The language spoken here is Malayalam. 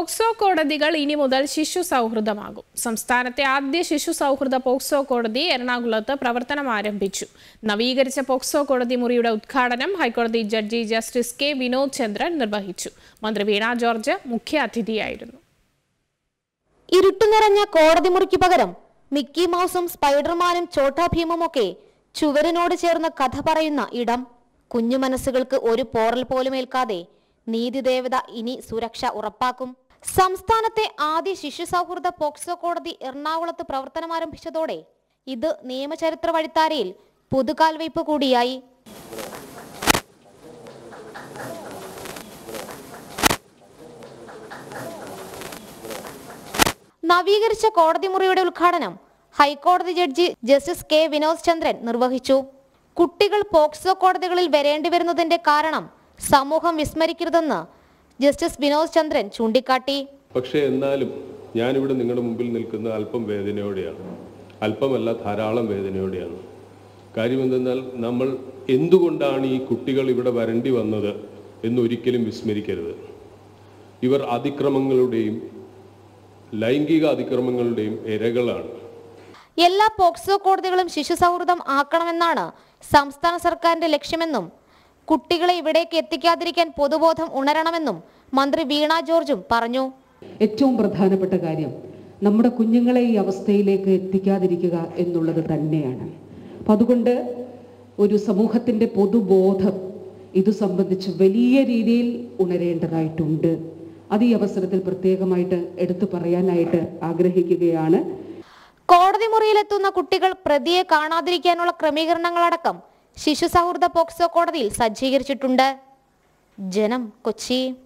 പോക്സോ കോടതികൾ ഇനി മുതൽ ശിശു സൗഹൃദമാകും സംസ്ഥാനത്തെ ആദ്യ ശിശു സൗഹൃദ പോക്സോ കോടതി എറണാകുളത്ത് പ്രവർത്തനം ആരംഭിച്ചു നവീകരിച്ച പോക്സോ കോടതി മുറിയുടെ ഉദ്ഘാടനം ഹൈക്കോടതി judge justice K Vinod Chandran നിർവഹിച്ചു മന്ത്രി വീണ ജോർജ് മുഖ്യാതിഥിയായിരുന്നു ഇരുട്ടു നിറഞ്ഞ കോടതി മുറിക്ക് പകരം മിക്കി മൗസും സ്പൈഡർമാനും ചോട്ടാ ഭീമുമൊക്കെ ചുവരിനോട് ചേർന്ന് കഥ പറയുന്ന ഇടം കുഞ്ഞു മനസ്സുകൾക്ക് ഒരു പോറൽ പോലും ഏൽക്കാതെ നീതിദേവത ഇനി സുരക്ഷ ഉറപ്പാക്കും സംസ്ഥാനത്തെ ആദ്യ ശിശു സൗഹൃദ പോക്സോ കോടതി എറണാകുളത്ത് പ്രവർത്തനം ആരംഭിച്ചതോടെ ഇത് നിയമചരിത്ര വഴിത്താരയിൽ പുതുകാൽവയ്പ് കൂടിയായി നവീകരിച്ച കോടതി മുറിയുടെ ഉദ്ഘാടനം ഹൈക്കോടതി judge justice K Vinod Chandran നിർവഹിച്ചു കുട്ടികൾ പോക്സോ കോടതികളിൽ വരേണ്ടി വരുന്നതിന്റെ കാരണം സമൂഹം വിസ്മരിക്കരുതെന്ന് ജസ്റ്റിസ് വിനോദ് ചന്ദ്രൻ ചൂണ്ടിക്കാട്ടി പക്ഷേ എന്നാലും ഞാനിവിടെ നിങ്ങളുടെ മുമ്പിൽ നിൽക്കുന്ന അല്പം വേദനയോടെയാണ് അല്പമല്ല ധാരാളം വേദനയോടെയാണ് കാര്യം എന്തെന്നാൽ നമ്മൾ എന്തുകൊണ്ടാണ് ഈ കുട്ടികൾ ഇവിടെ വരേണ്ടി വന്നത് എന്നൊരിക്കലും വിസ്മരിക്കരുത് ഇവർ അതിക്രമങ്ങളുടെയും ലൈംഗിക അതിക്രമങ്ങളുടെയും ഇരകളാണ് എല്ലാ പോക്സോ കോടതികളും ശിശു സൗഹൃദം ആക്കണമെന്നാണ് സംസ്ഥാന സർക്കാരിന്റെ ലക്ഷ്യമെന്നും കുട്ടികളെ ഇവിടേക്ക് എത്തിക്കാതിരിക്കാൻ പൊതുബോധം ഉണരണമെന്നും മന്ത്രി വീണ ജോർജും പറഞ്ഞു ഏറ്റവും പ്രധാനപ്പെട്ട കാര്യം നമ്മുടെ കുഞ്ഞുങ്ങളെ ഈ അവസ്ഥയിലേക്ക് എത്തിക്കാതിരിക്കുക എന്നുള്ളത് തന്നെയാണ് അപ്പം അതുകൊണ്ട് ഒരു സമൂഹത്തിൻ്റെ പൊതുബോധം ഇത് സംബന്ധിച്ച് വലിയ രീതിയിൽ ഉണരേണ്ടതായിട്ടുണ്ട് അത് ഈ അവസരത്തിൽ പ്രത്യേകമായിട്ട് എടുത്തു പറയാനായിട്ട് ആഗ്രഹിക്കുകയാണ് കോടതി മുറിയിലെത്തുന്ന കുട്ടികൾ പ്രതിയെ കാണാതിരിക്കാനുള്ള ക്രമീകരണങ്ങളടക്കം ശിശു സൗഹൃദ പോക്സോ കോടതിയിൽ സജ്ജീകരിച്ചിട്ടുണ്ട് ജനം കൊച്ചി